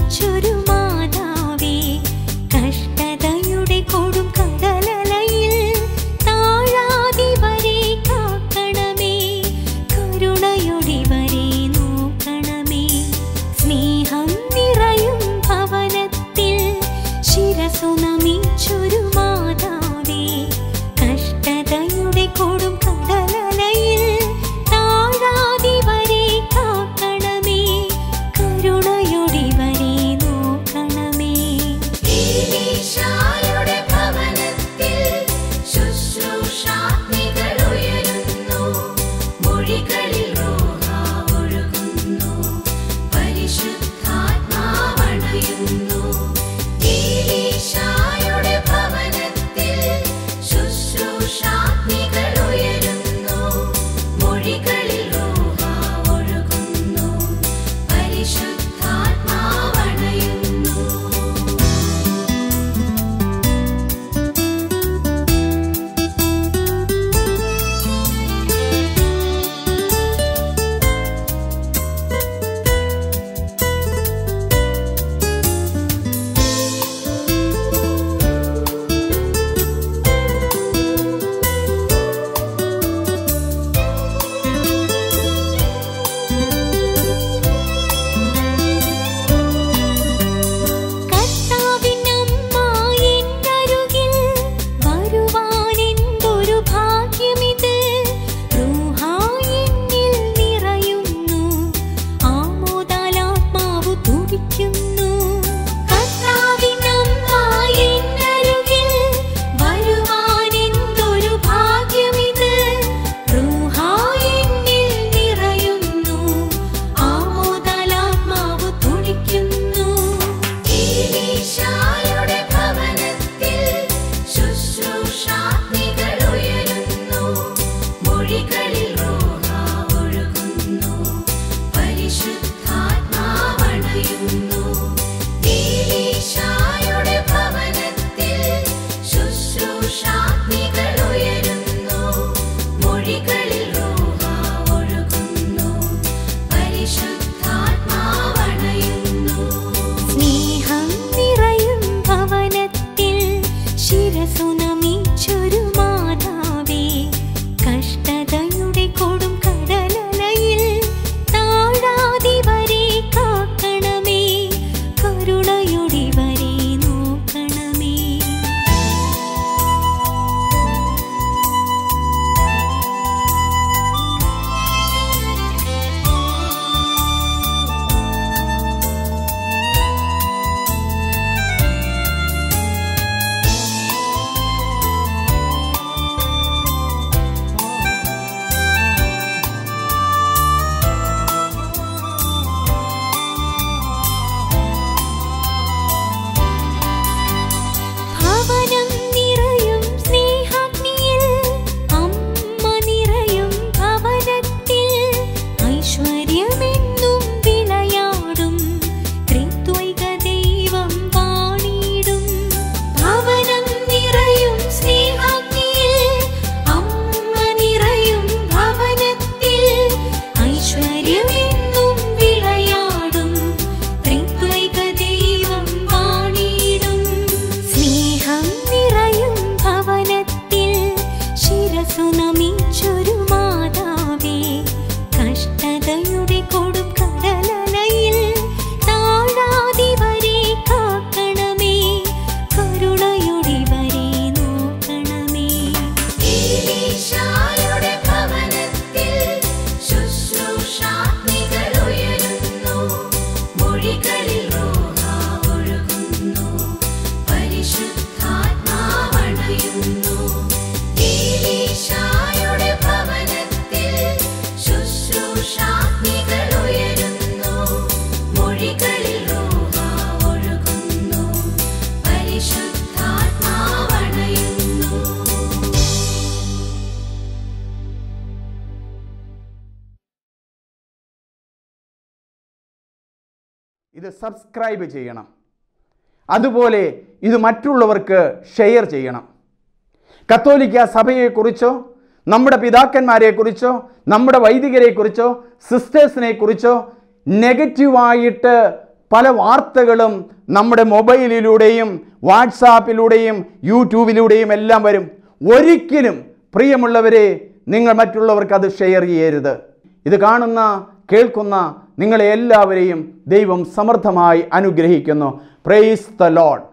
നമിച്ചൊരു മാതാവേ കഷ്ടതയുടെ കൊടും കടലലയിൽ താഴാതി വരെ കാക്കണമേ കരുണയുടെ വരെ നോക്കണമേ സ്നേഹം നിറയും ഭവനത്തിൽ ശിരസു നമിച്ചൊരു മാതാവേ കഷ്ടതയുടെ കൊടും കടലലയിൽ താഴാതി വരെ കാക്കണമേ കരുണയുടെ വരെ നോക്കണമേ ഈശായുടെ ഭവനത്തിൽ ശുശ്രൂഷാഗ്നികൾ ഉയരുന്നു മൊഴികളിൽ റോഹ ഒഴുകുന്നു പരിശുദ്ധാത്മാവണയുന്നു ഈശായുടെ ഭവനത്തിൽ ശുശ്രൂഷാഗ്നികൾ ഉയരുന്നു മൊഴികളിൽ റോഹ ഒഴുകുന്നു പരിശുദ്ധാത്മാവണയുന്നു കർത്താവിനമ്മ എന്നരുകിൽ വരുവാനെന്തൊരു ഭാഗ്യമിത് റൂഹാ എന്നിൽ നിറയുന്നു ആമോദാലാത്മാവു തുടിക്കുന്നു കർത്താവിനമ്മ എന്നരുകിൽ വരുവാനെന്തൊരു ഭാഗ്യമിത് റൂഹാ എന്നിൽ നിറയുന്നു ആമോദാലാത്മാവു തുടിക്കുന്നു ഈശായുടെ ഭവനത്തിൽ ശുശ്രൂഷാഗ്നികൾ ഉയരുന്നു മൊഴികളിൽ റോഹ ഒഴുകുന്നു പരിശുദ്ധാത്മാവണയുന്നു ഈശായുടെ ഭവനത്തിൽ ശുശ്രൂഷാഗ്നികൾ ഉയരുന്നു മൊഴികളിൽ റോഹ ഒഴുകുന്നു പരിശുദ്ധാത്മാവണയുന്നു സ്നേഹം നിറയും ഭവനത്തിൽ ശിരസു നമിച്ചൊരു മാതാവേ കഷ്ടതയുടെ കൊടും കടലലയിൽ താഴാതി വരെ കാക്കണമേ കരുണയുടെ വരെ നോക്കണമേ ഭവനം നിറയും സ്നേഹാഗ്നിയിൽ അമ്മ നിറയും ഭവനത്തിൽ ഐശ്വര്യമെന്നും വിളയാടും ത്രിത്വൈക ദൈവം വാണിടും ഭവനം നിറയും സ്നേഹാഗ്നിയിൽ അമ്മ നിറയും ഭവനത്തിൽ ഐശ്വര്യമെന്നും വിളയാടും ത്രിത്വൈക ദൈവം വാണിടും സ്നേഹം നിറയും ഭവനത്തിൽ ശിരസു നമിച്ചൊരു മാതാവേ കഷ്ടതയുടെ കൊടും കടലലയിൽ താഴാതി വരെ കാക്കണമേ കരുണയുടെ വരെ നോക്കണമേ ഈശായുടെ ഭവനത്തിൽ ശുശ്രൂഷാഗ്നികൾ ഉയരുന്നു മൊഴികളിൽ റോഹ ഒഴുകുന്നു പരിശുദ്ധാത്മാവണയുന്നു ഈശായുടെ ഭവനത്തിൽ ശുശ്രൂഷാഗ്നികൾ ഉയരുന്നു മൊഴികളിൽ റോഹ ഒഴുകുന്നു പരിശുദ്ധാത്മാവണയുന്നു ഇത് സബ്സ്ക്രൈബ് ചെയ്യണം അതുപോലെ ഇത് മറ്റുള്ളവർക്ക് ഷെയർ ചെയ്യണം കത്തോലിക്ക സഭയെക്കുറിച്ചോ നമ്മുടെ പിതാക്കന്മാരെക്കുറിച്ചോ നമ്മുടെ വൈദികരെക്കുറിച്ചോ സിസ്റ്റേഴ്സിനെ കുറിച്ചോ നെഗറ്റീവായിട്ട് പല വാർത്തകളും നമ്മുടെ മൊബൈലിലൂടെയും വാട്സാപ്പിലൂടെയും യൂട്യൂബിലൂടെയും എല്ലാം വരും ഒരിക്കലും പ്രിയമുള്ളവരെ നിങ്ങൾ മറ്റുള്ളവർക്ക് അത് ഷെയർ ചെയ്യരുത് ഇത് കാണുന്ന കേൾക്കുന്ന നിങ്ങളെ എല്ലാവരെയും ദൈവം സമർത്ഥമായി അനുഗ്രഹിക്കുന്നു പ്രൈസ് ദ ലോഡ്